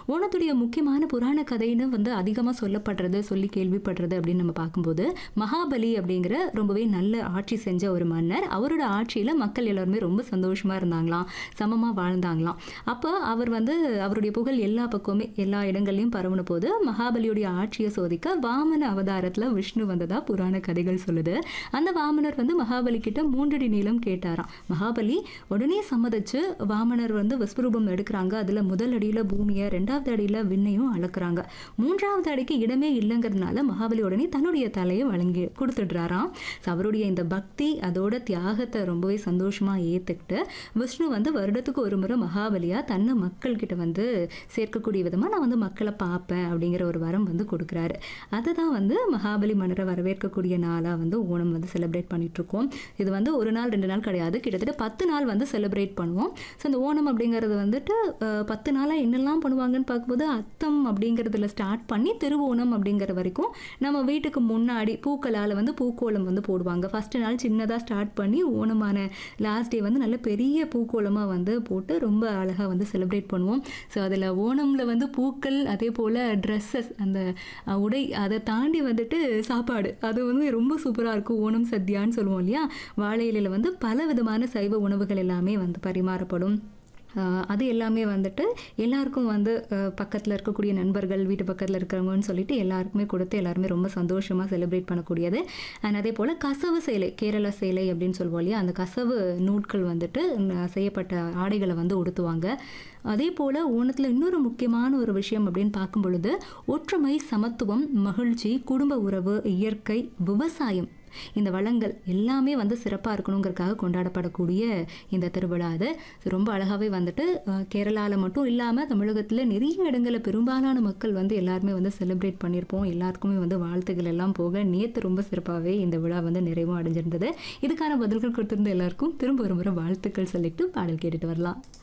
ஓணத்துடைய முக்கியமான புராண கதைன்னு வந்து அதிகமாக சொல்லப்படுறது சொல்லி கேள்விப்படுறது அப்படின்னு நம்ம பார்க்கும்போது மகாபலி அப்படிங்கிற ரொம்பவே நல்ல ஆட்சி செஞ்ச ஒரு மன்னர் அவரோட ஆட்சியில் மக்கள் எல்லாருமே ரொம்ப சந்தோஷமாக இருந்தாங்களாம் சமமாக வாழ்ந்தாங்களாம் அப்போ அவர் வந்து அவருடைய புகழ் எல்லா பக்கமே எல்லா இடங்கள்லையும் பரவுன போது மகாபலியுடைய ஆட்சியை சோதிக்க வாமன அவதாரத்தில் விஷ்ணு வந்ததா புராண கதைகள் சொல்லுது அந்த வாமனர் வந்து மகாபலி கிட்ட மூன்றடி நீளம் கேட்டாராம் மகாபலி உடனே சம்மதிச்சு வாமனர் வந்து விஸ்வரூபம் எடுக்கிறாங்க அதில் முதல் அடியில் பூமியை ரெண்டாவது அடியில் விண்ணையும் அளக்குறாங்க மூன்றாவது அடிக்கு இடமே இல்லைங்கிறதுனால மகாபலி உடனே தன்னுடைய தலையை வழங்கி கொடுத்துடுறாராம் So, அவருடைய இந்த பக்தி அதோட தியாகத்தை ரொம்பவே சந்தோஷமாக ஏற்றுக்கிட்டு விஷ்ணு வந்து வருடத்துக்கு ஒரு முறை மகாபலியாக தன்னை மக்கள்கிட்ட வந்து சேர்க்கக்கூடிய விதமாக நான் வந்து மக்களை பார்ப்பேன் அப்படிங்கிற ஒரு வரம் வந்து கொடுக்குறாரு அதுதான் வந்து மகாபலி மன்னரை வரவேற்கக்கூடிய நாளாக வந்து ஓணம் வந்து செலிப்ரேட் பண்ணிட்டு இருக்கோம் இது வந்து ஒரு நாள் ரெண்டு நாள் கிடையாது கிட்டத்தட்ட பத்து நாள் வந்து செலிப்ரேட் பண்ணுவோம் ஸோ இந்த ஓணம் அப்படிங்கிறது வந்துட்டு அஹ், பத்து நாளாக என்னெல்லாம் பண்ணுவாங்கன்னு பார்க்கும்போது அத்தம் அப்படிங்கிறதுல ஸ்டார்ட் பண்ணி திருவோணம் அப்படிங்கிற வரைக்கும் நம்ம வீட்டுக்கு முன்னாடி பூக்களால் வந்து பூக்கோலம் வந்து போடுவாங்க ஃபஸ்ட்டு நாள் சின்னதாக ஸ்டார்ட் பண்ணி ஓணமான லாஸ்ட் டே வந்து நல்ல பெரிய பூக்கோலமாக வந்து போட்டு ரொம்ப அழகாக வந்து செலிப்ரேட் பண்ணுவோம் ஸோ அதில் ஓணமில் வந்து பூக்கள் அதே போல் ட்ரெஸ்ஸஸ் அந்த அஹ், உடை அதை தாண்டி வந்துட்டு சாப்பாடு அது வந்து ரொம்ப சூப்பராக இருக்கும் ஓணம் சத்யான்னு சொல்லுவோம் இல்லையா வாழை இலையில் வந்து பல விதமான சைவ உணவுகள் எல்லாமே வந்து பரிமாறப்படும் ஆஹ் அது எல்லாமே வந்துட்டு எல்லாருக்கும் வந்து பக்கத்தில் இருக்கக்கூடிய நண்பர்கள் வீட்டு பக்கத்தில் இருக்கிறவங்கன்னு சொல்லிட்டு எல்லாருக்குமே கொடுத்து எல்லாருமே ரொம்ப சந்தோஷமாக செலிப்ரேட் பண்ணக்கூடியது அண்ட் அதே போல் கசவு சேலை கேரள சேலை அப்படின்னு சொல்லுவோம் இல்லையா அந்த கசவு நூட்கள் வந்துட்டு ந- செய்யப்பட்ட ஆடைகளை வந்து உடுத்துவாங்க அதே போல் ஓணத்தில் இன்னொரு முக்கியமான ஒரு விஷயம் அப்படின்னு பார்க்கும் பொழுது ஒற்றுமை சமத்துவம் மகிழ்ச்சி குடும்ப உறவு இயற்கை விவசாயம் இந்த வளங்கள் எல்லாமே வந்து சிறப்பாக இருக்கணுங்கிறதுக்காக கொண்டாடப்படக்கூடிய இந்த திருவிழா அது ரொம்ப அழகாகவே வந்துட்டு கேரளாவில் மட்டும் இல்லாமல் தமிழகத்தில் நிறைய இடங்களில் பெரும்பாலான மக்கள் வந்து எல்லாருமே வந்து செலிப்ரேட் பண்ணியிருப்போம் எல்லாருக்குமே வந்து வாழ்த்துக்கள் எல்லாம் போக நேற்று ரொம்ப சிறப்பாகவே இந்த விழா வந்து நிறைவும் அடைஞ்சிருந்தது இதுக்கான பதில்கள் கொடுத்திருந்த எல்லாருக்கும் திரும்ப ஒரு முறை வாழ்த்துக்கள் சொல்லிட்டு பாடல் கேட்டுட்டு வரலாம்